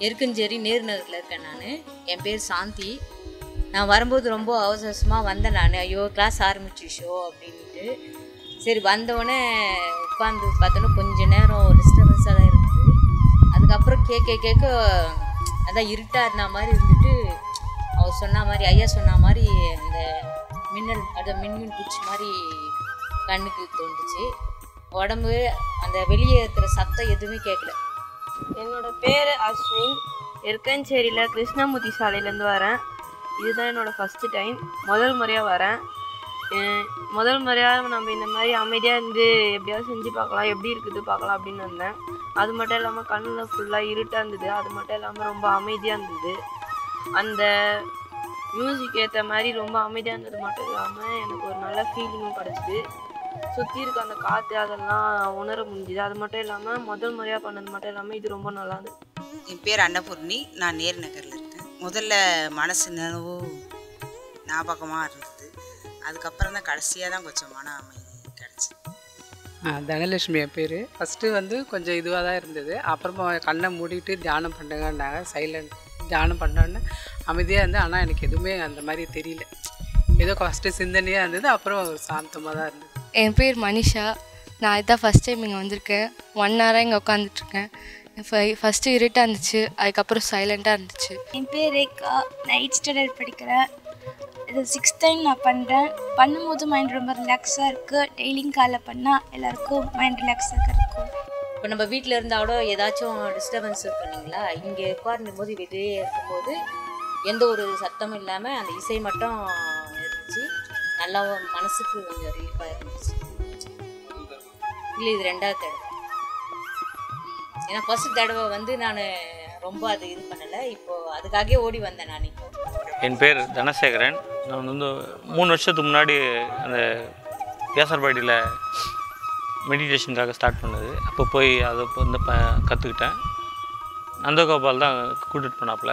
நெருக்கஞ்சேரி நேரு நகரில் இருக்கேன் நான் என் பேர் சாந்தி நான் வரும்போது ரொம்ப அவசர அவசரமாக வந்தேன் நான் ஐயோ கிளாஸ் ஆரம்பிச்சிச்சோ அப்படின்ட்டு சரி வந்தோடனே உட்காந்து பார்த்தோன்னா கொஞ்ச நேரம் டிஸ்டர்பன்ஸாக தான் இருந்தது அதுக்கப்புறம் கேட்க கேட்க அதான் இருட்டாக இருந்த மாதிரி இருந்துட்டு அவர் சொன்ன மாதிரி ஐயா சொன்ன மாதிரி அந்த மின்னல் அது மின்மின் பூச்சி மாதிரி கண்ணுக்கு தோணுச்சு உடம்பு அந்த வெளியே இருக்கிற சத்தம் எதுவுமே கேட்கல என்னோட பேர் அஸ்வின் இருக்கஞ்சேரியில் கிருஷ்ணமூர்த்தி சாலையிலேருந்து வரேன் இதுதான் என்னோட ஃபஸ்ட்டு டைம் முதல் முறையாக வரேன் அஹ் முதல் முறையாக நம்ம இந்த மாதிரி அமைதியாக இருந்து எப்படியாவது செஞ்சு பார்க்கலாம் எப்படி இருக்குது பார்க்கலாம் அப்படின்னு வந்தேன் அது மட்டும் இல்லாமல் கண்ணில் ஃபுல்லாக இருட்டாக இருந்தது அது மட்டும் இல்லாமல் ரொம்ப அமைதியாக இருந்தது அந்த மியூசிக் ஏற்ற மாதிரி ரொம்ப அமைதியாக இருந்தது மட்டும் இல்லாமல் எனக்கு ஒரு நல்ல ஃபீலிங்கும் கிடச்சிது சுற்றி இருக்க அந்த காற்று அதெல்லாம் உணர முடிஞ்சுது அது மட்டும் இல்லாமல் முதல் முறையாக பண்ணது மட்டும் இல்லாமல் இது ரொம்ப நல்லா இருந்தது என் பேர் அன்னபூர்ணி நான் நேரு நகரில் இருக்கேன் முதல்ல மனசு நினைவு ஞாபகமாக இருந்தது அதுக்கப்புறம் தான் கடைசியாக தான் கொஞ்சம் மன அமைதி கிடச்சி ஆ, தனலட்சுமி என் பேர் ஃபஸ்ட்டு வந்து கொஞ்சம் இதுவாக தான் இருந்தது அப்புறமா கண்ணை மூடிட்டு தியானம் பண்ணுங்கன்னாங்க சைலண்ட் தியானம் பண்ணோன்னே அமைதியாக இருந்தது ஆனால் எனக்கு எதுவுமே அந்த மாதிரி தெரியல ஏதோ ஃபஸ்ட்டு சிந்தனையாக இருந்தது அப்புறம் சாந்தமாக தான் இருந்தது என் பேர் மனிஷா நான் இதான் ஃபஸ்ட் டைம் இங்கே வந்திருக்கேன் ஒன் ஹவராக இங்கே உட்காந்துட்ருக்கேன் ஃபஸ்ட்டு இருட்டாக இருந்துச்சு அதுக்கப்புறம் சைலண்ட்டாக இருந்துச்சு என் பேர் ரேகா நான் எயிட் ஸ்டாண்டர்ட் படிக்கிறேன் இது சிக்ஸ்த் டைம் நான் பண்ணுறேன் பண்ணும்போது மைண்ட் ரொம்ப ரிலாக்ஸாக இருக்குது டெய்லியும் காலைல பண்ணால் எல்லாருக்கும் மைண்ட் ரிலாக்ஸாக இருக்கும் இப்போ நம்ம வீட்டில் இருந்தால் கூட ஏதாச்சும் டிஸ்டர்பன்ஸ் பண்ணீங்களா இங்கே உட்கார்ந்தும் போது வெளியே இருக்கும்போது எந்த ஒரு சத்தமும் இல்லாமல் அந்த இசை மட்டும் இருந்துச்சு நல்லா மனசுக்கு கொஞ்சம் ரிலீஃபாக இருந்துச்சு இல்லை இது ரெண்டாவது தடவை ம். ஏன்னா ஃபர்ஸ்ட் தடவை வந்து நான் ரொம்ப அது இது பண்ணலை இப்போது அதுக்காகவே ஓடி வந்தேன் நான் இப்போ என் பேர் தனசேகரன் நான் வந்து மூணு வருஷத்துக்கு முன்னாடி அந்த கேசர்பாடியில் மெடிடேஷனுக்காக ஸ்டார்ட் பண்ணது அப்போ போய் அதை வந்து ப கற்றுக்கிட்டேன் நந்தகோபால் தான் கூட்டிகிட்டு போனாப்புல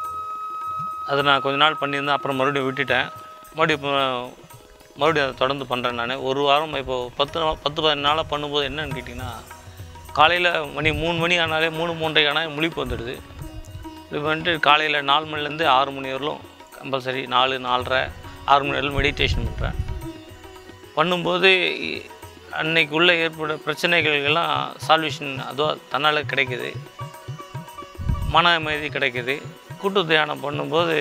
அதை நான் கொஞ்ச நாள் பண்ணியிருந்தேன் அப்புறம் மறுபடியும் விட்டுட்டேன் மறுபடியும் இப்போ மறுபடியும் அதை தொடர்ந்து பண்ணுறேன் நான் ஒரு வாரம் இப்போது பத்து நாள் பத்து பதினஞ்சு நாளாக பண்ணும்போது என்னன்னு கேட்டிங்கன்னா காலையில் மணி மூணு மணி ஆனாலே மூணு மூன்றரை ஆனால் முழிப்பு வந்துடுது இது வந்துட்டு காலையில் நாலு மணிலேருந்து ஆறு மணி வரலும் கம்பல்சரி நாலு நாலரை ஆறு மணி வரலும் மெடிடேஷன் பண்ணுறேன் பண்ணும்போது இ- அன்னைக்கு உள்ள ஏற்பட பிரச்சனைகள் எல்லாம் சால்வேஷன் அதுவாக தன்னால் கிடைக்குது மன அமைதி கிடைக்குது கூட்டு தியானம் பண்ணும்போது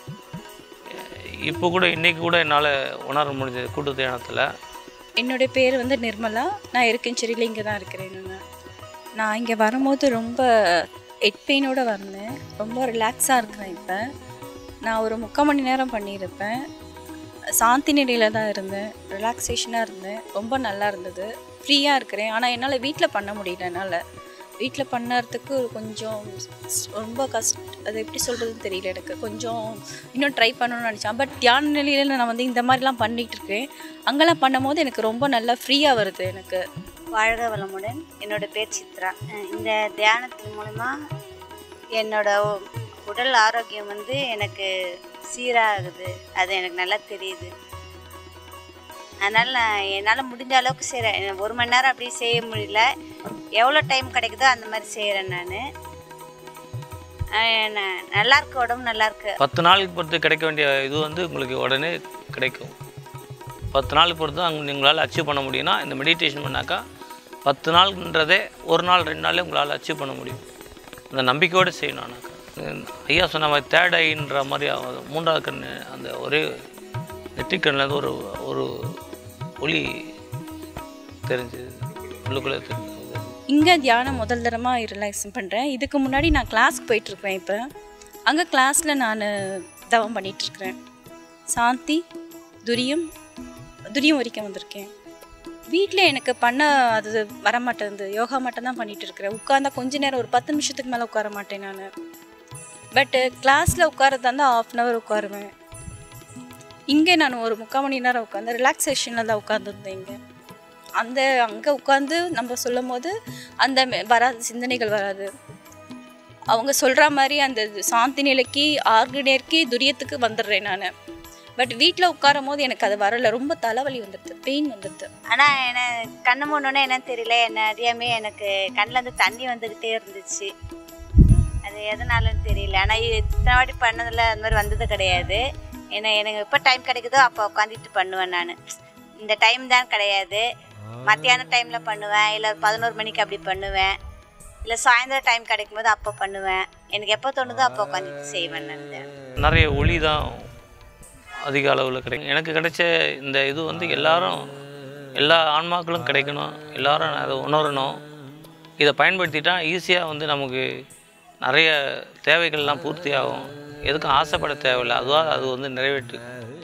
இப்போ கூட இன்றைக்கி கூட என்னால் உணர முடிஞ்சது கூட்டு தியானத்தில் என்னுடைய பேர் வந்து நிர்மலா நான் இருக்கேன் இங்கே தான் இருக்கிறேன் நான் நான் இங்கே வரும்போது ரொம்ப ஹெட் பெயினோடு வந்தேன் ரொம்ப ரிலாக்ஸாக இருக்கிறேன் இப்போ நான் ஒரு முக்கால் மணி நேரம் பண்ணியிருப்பேன் சாந்தி நிலையில் தான் இருந்தேன் ரிலாக்ஸேஷனாக இருந்தேன் ரொம்ப நல்லா இருந்தது ஃப்ரீயாக இருக்கிறேன் ஆனால் என்னால் வீட்டில் பண்ண முடியல என்னால் வீட்டில் பண்ணுறதுக்கு கொஞ்சம் ஸ்- ரொம்ப கஷ்ட அது எப்படி சொல்கிறதுன்னு தெரியல எனக்கு கொஞ்சம் இன்னும் ட்ரை பண்ணணும்னு நினச்சேன் பட் தியான நிலையில் நான் வந்து இந்த மாதிரிலாம் பண்ணிகிட்டு இருக்கேன் அங்கெல்லாம் பண்ணும்போது எனக்கு ரொம்ப நல்லா ஃப்ரீயாக வருது எனக்கு வாழ்க வளமுடன் என்னோட பேர் சித்ரா அஹ் இந்த தியானத்தின் மூலமா என்னோட உ- உடல் ஆரோக்கியம் வந்து எனக்கு சீராகுது அது எனக்கு நல்லா தெரியுது அதனால் நான் என்னால் முடிஞ்ச அளவுக்கு செய்கிறேன் ஒரு மணி நேரம் அப்படி செய்ய முடியல எவ்வளோ டைம் கிடைக்குதோ அந்த மாதிரி செய்கிறேன் நான் நல்லா இருக்கு உடம்பு நல்லா இருக்கு பத்து நாளுக்கு பொறுத்து கிடைக்க வேண்டிய இது வந்து உங்களுக்கு உடனே கிடைக்கும் பத்து நாளுக்கு பொறுத்து அங்கே உங்களால் அச்சீவ் பண்ண முடியும்னா இந்த மெடிடேஷன் பண்ணாக்கா பத்து நாள்ன்றதே ஒரு நாள் ரெண்டு நாளே உங்களால் அச்சீவ் பண்ண முடியும் அந்த நம்பிக்கையோடு செய்யணும் ஆனாக்கா ஐயா சொன்ன மாதிரி தேர்ட் ஐன்ற மாதிரி அவ- மூன்றாவது கண் அந்த ஒரே நெற்றிக்கண்ணில் ஒரு ஒரு ஒளி தெரிஞ்சது உள்ளுக்குள்ளே தெரிஞ்சது இங்கே தியானம் முதல் தரமாக ரிலாக்ஸ் பண்ணுறேன் இதுக்கு முன்னாடி நான் கிளாஸ்க்கு போயிட்டுருப்பேன் இப்போ அங்கே கிளாஸில் நான் தவம் பண்ணிகிட்ருக்கிறேன் சாந்தி துரியம் துரியம் வரைக்கும் வந்திருக்கேன் வீட்டில் எனக்கு பண்ண அது வர மாட்டேங்குது யோகா மட்டும் தான் பண்ணிகிட்டு இருக்கிறேன் உட்காந்தா கொஞ்ச நேரம் ஒரு பத்து நிமிஷத்துக்கு மேலே உட்கார மாட்டேன் நான் பட்டு கிளாஸில் உட்காரதா இருந்தால் ஆஃப் அன் ஹவர் உட்காருவேன் இங்கே நான் ஒரு முக்கால் மணி நேரம் உட்காந்து ரிலாக்ஸேஷனில் தான் உட்காந்துருந்தேன் இங்கே அந்த அங்கே உட்காந்து நம்ம சொல்லும் போது அந்த மெ- வராது சிந்தனைகள் வராது அவங்க சொல்கிற மாதிரி அந்த இது சாந்தி நிலைக்கு ஆர்கனேற்கு துரியத்துக்கு வந்துடுறேன் நான் பட் வீட்டில் உட்காரும் போது எனக்கு அது வரல ரொம்ப தலைவலி வந்துடுது பெயின் வந்துடுது ஆனால் என்ன கண்ணு மூடனே என்னன்னு தெரியல என்ன அறியாமே எனக்கு கண்ணில் இருந்து தண்ணி வந்துக்கிட்டே இருந்துச்சு அது எதனாலன்னு தெரியல ஆனால் இத்தனை வாட்டி பண்ணதில் அந்த மாதிரி வந்தது கிடையாது ஏன்னா எனக்கு எப்போ டைம் கிடைக்குதோ அப்போ உட்காந்துட்டு பண்ணுவேன் நான் இந்த டைம் தான் கிடையாது மத்தியான டைமில் பண்ணுவேன் இல்லை பதினோரு மணிக்கு அப்படி பண்ணுவேன் இல்லை சாயந்தரம் டைம் கிடைக்கும் போது அப்போ பண்ணுவேன் எனக்கு எப்போ தோணுதோ அப்போ உட்காந்துட்டு செய்வேன் நான் தியானம். நிறைய ஒளி தான் அதிக அளவில் கிடைக்கும் எனக்கு கிடைச்ச இந்த இது வந்து எல்லாரும் எல்லா ஆன்மாக்களும் கிடைக்கணும் எல்லாரும் அதை உணரணும் இதை பயன்படுத்திட்டா ஈஸியாக வந்து நமக்கு நிறைய தேவைகள்லாம் பூர்த்தி ஆகும் எதுக்கும் ஆசைப்பட தேவையில்லை அதுவாக அது வந்து நிறைவேற்று